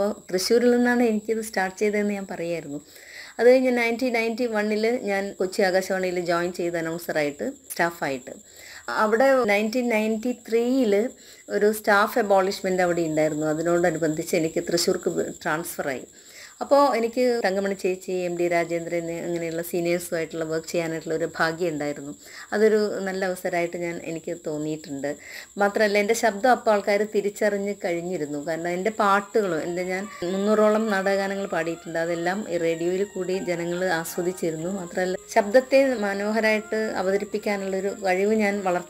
അപ്പോൾ തൃശ്ശൂരിൽ നിന്നാണ് എനിക്കിത് സ്റ്റാർട്ട് ചെയ്തതെന്ന് ഞാൻ പറയായിരുന്നു അത് കഴിഞ്ഞ് നയൻറ്റീൻ നയൻറ്റി വണ്ണിൽ ഞാൻ കൊച്ചി ആകാശവാണിയിൽ ജോയിൻ ചെയ്ത അനൗൺസറായിട്ട് സ്റ്റാഫായിട്ട് അവിടെ നയൻറ്റീൻ നയൻറ്റി ത്രീയിൽ ഒരു സ്റ്റാഫ് അബോളിഷ്മെൻ്റ് അവിടെ ഉണ്ടായിരുന്നു അതിനോടനുബന്ധിച്ച് എനിക്ക് തൃശ്ശൂർക്ക് ട്രാൻസ്ഫറായി അപ്പോൾ എനിക്ക് തങ്കമണി ചേച്ചി എം ഡി രാജേന്ദ്രൻ അങ്ങനെയുള്ള സീനിയേഴ്സുമായിട്ടുള്ള വർക്ക് ചെയ്യാനായിട്ടുള്ള ഒരു ഭാഗ്യം ഉണ്ടായിരുന്നു അതൊരു നല്ല അവസരമായിട്ട് ഞാൻ എനിക്ക് തോന്നിയിട്ടുണ്ട് മാത്രമല്ല എൻ്റെ ശബ്ദം അപ്പോൾ ആൾക്കാർ തിരിച്ചറിഞ്ഞ് കഴിഞ്ഞിരുന്നു കാരണം എൻ്റെ പാട്ടുകളും എൻ്റെ ഞാൻ മുന്നൂറോളം നാടകഗാനങ്ങൾ പാടിയിട്ടുണ്ട് അതെല്ലാം ഈ റേഡിയോയിൽ കൂടി ജനങ്ങൾ ആസ്വദിച്ചിരുന്നു മാത്രമല്ല ശബ്ദത്തെ മനോഹരമായിട്ട് അവതരിപ്പിക്കാനുള്ളൊരു കഴിവ് ഞാൻ വളർത്തി